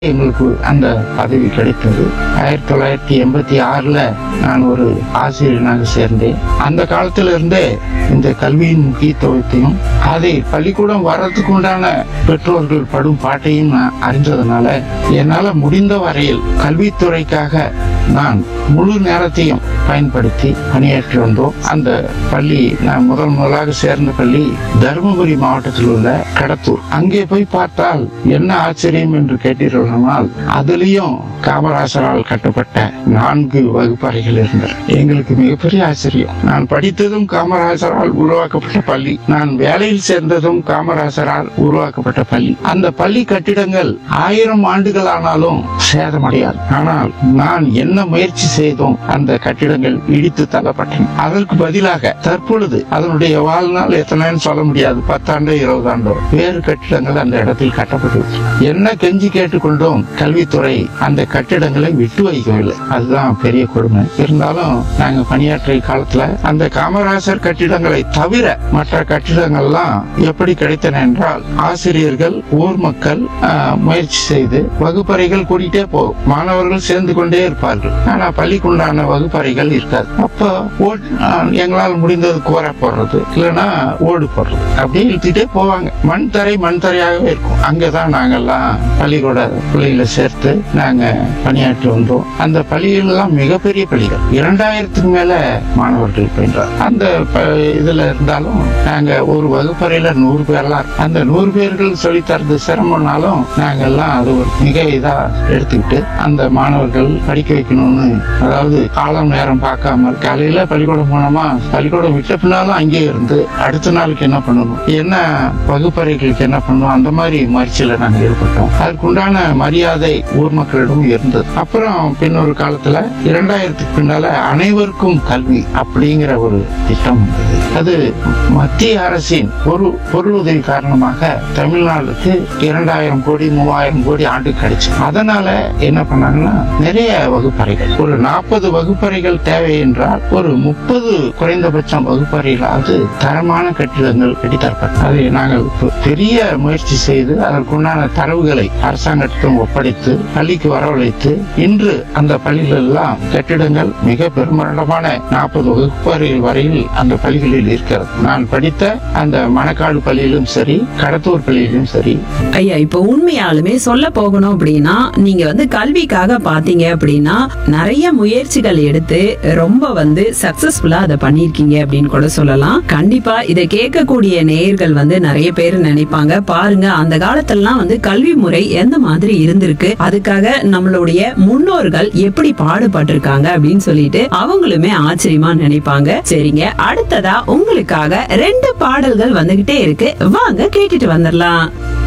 எங்களுக்கு அந்த பதவி கிடைத்தது ஆயிரத்தி தொள்ளாயிரத்தி எண்பத்தி ஆறுல நான் ஒரு ஆசிரியனாக சேர்ந்தேன் அந்த காலத்துல இருந்தே இந்த கல்வியின் முக்கியத்துவத்தையும் அதை பள்ளிக்கூடம் வர்றதுக்கு உண்டான பெற்றோர்கள் படும் பாட்டையும் நான் அறிஞ்சதுனால என்னால முடிந்த வரையில் கல்வித்துறைக்காக நான் முழு நேரத்தையும் பயன்படுத்தி பணியாற்றி வந்தோம் அந்த பள்ளி நான் முதல் முதலாக சேர்ந்த பள்ளி தருமபுரி மாவட்டத்தில் உள்ள கடத்தூர் அங்கே போய் பார்த்தால் என்ன ஆச்சரியம் என்று கேட்டீர்களானால் அதுலயும் காமராசரால் கட்டப்பட்ட நான்கு வகுப்பறைகள் இருந்தன எங்களுக்கு மிகப்பெரிய ஆச்சரியம் நான் படித்ததும் காமராசரால் உருவாக்கப்பட்ட பள்ளி நான் வேலையில் சேர்ந்ததும் காமராசரால் உருவாக்கப்பட்ட பள்ளி அந்த பள்ளி கட்டிடங்கள் ஆயிரம் ஆண்டுகள் ஆனாலும் சேதமடையாது ஆனால் நான் என்ன முயற்சி செய்தோம் அந்த கட்டிடங்கள் இடித்து தள்ளப்பட்டன அதற்கு பதிலாக தற்பொழுது அதனுடைய வாழ்நாள் எத்தனைன்னு சொல்ல முடியாது பத்தாண்டோ இருபது ஆண்டோ வேறு கட்டிடங்கள் அந்த இடத்தில் கட்டப்பட்டு என்ன கெஞ்சி கேட்டுக்கொண்டோம் கல்வித்துறை அந்த கட்டிடங்களை விட்டு வைக்கவில்லை அதுதான் பெரிய கொடுமை இருந்தாலும் நாங்க பணியாற்றிய காலத்துல அந்த காமராசர் கட்டிடங்களை தவிர மற்ற கட்டிடங்கள்லாம் எப்படி கிடைத்தன என்றால் ஆசிரியர்கள் ஊர் மக்கள் ஆஹ், முயற்சி செய்து வகுப்பறைகள் கூட்டிகிட்டே போகும் மாணவர்கள் சேர்ந்து கொண்டே இருப்பார்கள் ஆனா பள்ளிக்குண்டான வகுப்பறைகள் இருக்காது அப்ப ஓட்- ஆஹ், எங்களால் முடிந்தது கோரை போடுறது இல்லைன்னா ஓடு போடுறது அப்படியே இழுத்துட்டே போவாங்க மண் தரை மண் தரையாகவே இருக்கும் அங்கதான் நாங்கெல்லாம் பள்ளிக்கூட பிள்ளைகளை சேர்த்து நாங்க பணியாற்றி வந்தோம் அந்த பள்ளிகள் எல்லாம் மிகப்பெரிய பள்ளிகள் இரண்டாயிரத்துக்கு மேல மாணவர்கள் பயின்றார் அந்த ப- இதுல இருந்தாலும் நாங்க ஒரு வகுப்பறையில நூறு பேர்லாம் இருப்போம். அந்த நூறு பேர்கள் சொல்லி தரது சிரமம்னாலும் நாங்க எல்லாம் அது ஒரு மிக இதா எடுத்துக்கிட்டு அந்த மாணவர்கள் படிக்க வைக்கணும்னு அதாவது காலம் நேரம் பார்க்காம காலையில பள்ளிக்கூடம் போனோமா பள்ளிக்கூடம் விட்ட பின்னாலும் அங்கேயே இருந்து அடுத்த நாளுக்கு என்ன பண்ணணும் என்ன வகுப்பறைகளுக்கு என்ன பண்ணணும் அந்த மாதிரி முயற்சியில நாங்க ஈடுபட்டோம் அதுக்குண்டான மரியாதை ஊர் மக்களிடம் இருந்தது அப்புறம் பின்னொரு காலத்துல இரண்டாயிரத்துக்கு பின்னால அனைவருக்கும் கல்வி அப்படிங்கிற ஒரு திட்டம் வந்தது அது மத்திய அரசின் ஒரு பொருளுதவி காரணமாக தமிழ்நாடுக்கு இரண்டாயிரம் கோடி மூவாயிரம் கோடி ஆண்டு கிடைச்சு அதனால என்ன பண்ணாங்கன்னா நிறைய வகுப்பறைகள் ஒரு நாற்பது வகுப்பறைகள் தேவை என்றால் ஒரு முப்பது குறைந்தபட்சம் வகுப்பறைகளாவது தரமான கட்டிடங்கள் கட்டித்தரப்பட்டது அதை நாங்கள் பெ- பெரிய முயற்சி செய்து அதற்குண்டான தரவுகளை அரசாங்கத்திடம் ஒப்படைத்து பள்ளிக்கு வரவழைத்து இன்று அந்த பள்ளிகள் எல்லாம் கட்டிடங்கள் மிக பெருமளவான நாற்பது வகுப்பறைகள் வரையில் அந்த பள்ளிகளில் இருக்கிறது நான் படித்த அந்த மணக்காடு பள்ளியிலும் சரி கடத்தூர் பள்ளியிலும் சரி ஐயா இப்போ உண்மையாலுமே சொல்ல போகணும் அப்படின்னா நீங்க வந்து கல்விக்காக பாத்தீங்க அப்படின்னா நிறைய முயற்சிகள் எடுத்து ரொம்ப வந்து சக்சஸ்ஃபுல்லா அதை பண்ணிருக்கீங்க அப்படின்னு கூட சொல்லலாம் கண்டிப்பா இதை கேட்கக்கூடிய நேயர்கள் வந்து நிறைய பேர் நினைப்பாங்க பாருங்க அந்த காலத்துலலாம் வந்து கல்வி முறை எந்த மாதிரி இருந்திருக்கு அதுக்காக நம்மளுடைய முன்னோர்கள் எப்படி பாடுபட்டிருக்காங்க அப்படின்னு சொல்லிட்டு அவங்களுமே ஆச்சரியமா நினைப்பாங்க சரிங்க அடுத்ததா உங்களுக்காக ரெண்டு பாடல்கள் வந்துகிட்டே இருக்கு வாங்க கேட்டுட்டு வந்துடலாம்